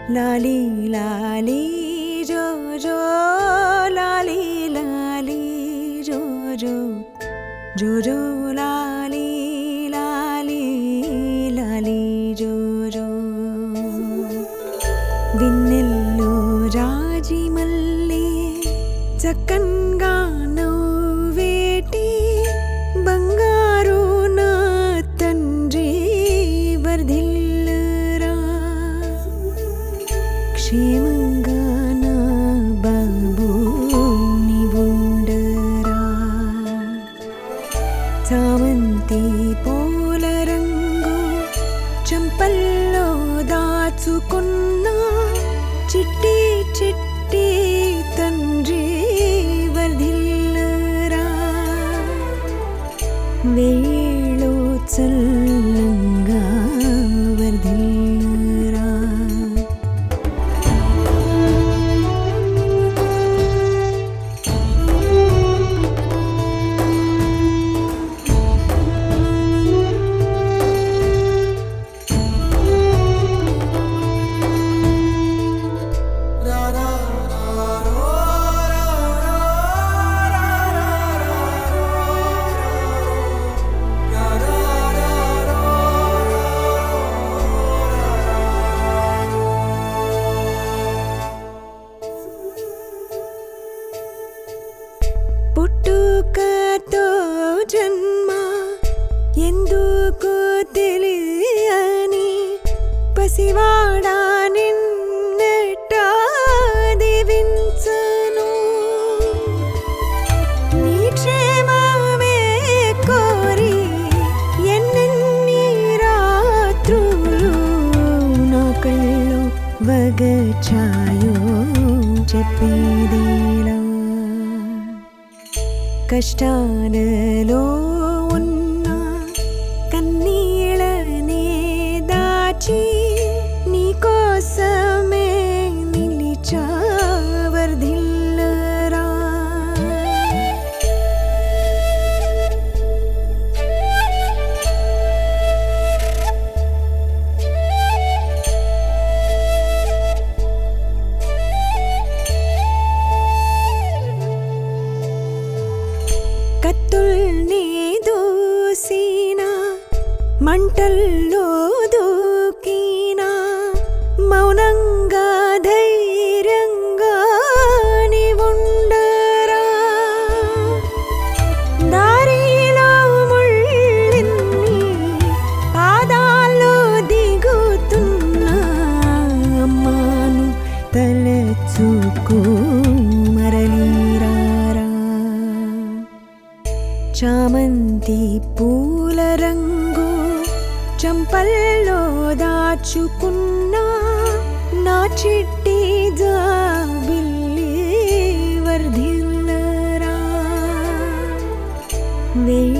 లాలి లాలి జో జో లాలి లాలి జో జో జో జో లాలి లాలి లాలి జో జో విన్నెల్లో రాజి మల్లె చక్కన్గా నవ్వేటి బంగారు నా తండ్రి వర్ధిల్లురా క్షేమంగా నా బాబు నీవుండరా చామంతి పూల రంగు చంపల్లో దాచుకున్న చిట్టి చిట్టి తండ్రి వర్ధిల్లరా వేళో చల్లంగా వర్ధిల్లరా పుట్టుకతో జన్మ ఎందుకు తెలియని పసివాడా నిన్నెట్ట దీవించను నీ క్షేమమే కోరి ఎన్నెన్ని రాత్రులు నా కళ్ళు వగచాయో చెప్పేదేలా కష్టాలలో ఉన్న కన్నీళ్ళనే దాచి నీకోసమే నిలిచా వర్ధిల్లరా కత్తుల్ని దూసిన మంటల్లో దూకిన మౌనంగా ధైర్యంగా నీవుండరా దారిలో ముళ్ళిన్ని పాదాల్లో దిగుతున్న అమ్మాను తలచుకో మరలిరారా చామంతి పూల రంగు చంపల్లో దాచుకున్న నా చిట్టి జాబిల్లి వర్ధిల్లరా వెయ్యి